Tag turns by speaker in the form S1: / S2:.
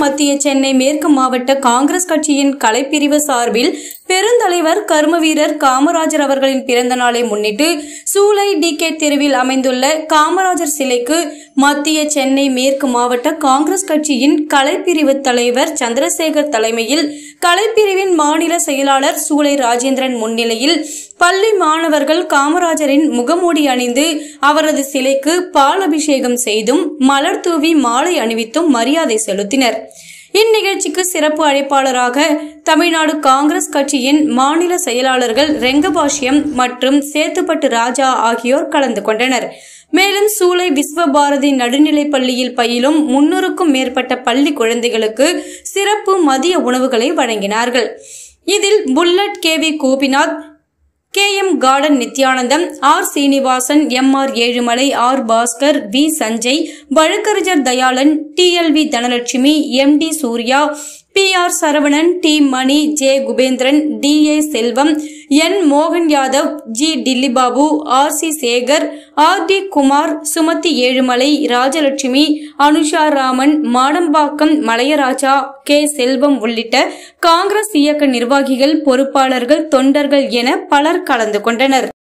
S1: மத்திய சென்னை மேற்கு மாவட்ட காங்கிரஸ் கட்சியின் கலைப்பிரிவு சார்பில் பெருந்தலைவர் கர்ம வீரர் காமராஜர் அவர்களின் பிறந்த நாளை முன்னிட்டு சூளை டி கே தெருவில் அமைந்துள்ள காமராஜர் சிலைக்கு மத்திய சென்னை மேற்கு மாவட்ட காங்கிரஸ் கட்சியின் கலைப்பிரிவு தலைவர் சந்திரசேகர் தலைமையில் கலைப்பிரிவின் மாநில செயலாளர் சூளை ராஜேந்திரன் முன்னிலையில் பள்ளி மாணவர்கள் காமராஜரின் முகமூடி அணிந்து அவரது சிலைக்கு பால் அபிஷேகம் செய்தும் மலர் தூவி மாலை அணிவித்தும் மரியாதை செலுத்தினர் இந்நிகழ்ச்சிக்கு சிறப்பு அழைப்பாளராக தமிழ்நாடு காங்கிரஸ் கட்சியின் மாநில செயலாளர்கள் ரெங்கபாஷ்யம் மற்றும் சேத்துப்பட்டு ராஜா ஆகியோர் கலந்து கொண்டனர் மேலும் சூளை விஸ்வபாரதி நடுநிலைப் பள்ளியில் பயிலும் முன்னூறுக்கும் மேற்பட்ட பள்ளி குழந்தைகளுக்கு சிறப்பு மதிய உணவுகளை வழங்கினார்கள் இதில் Bullet K V Gopinath K M garden Nithyanandam R Srinivasan M R Ezhumalai R Baskar V Sanjay வழக்கறிஞர் Dhayalan T L V Dhanalakshmi M T Surya P R Saravanan T Mani J Kubendran T A Selvam N மோகன் Yadav G Dillibabu R C Sekar R T Kumar Sumathi Ezhumalai Rajalakshmi Anusha Raman Madambakkam Malayaraja K Selvam உள்ளிட்ட காங்கிரஸ் இயக்க நிர்வாகிகள் பொறுப்பாளர்கள் தொண்டர்கள் என பலர் கலந்து கொண்டனர்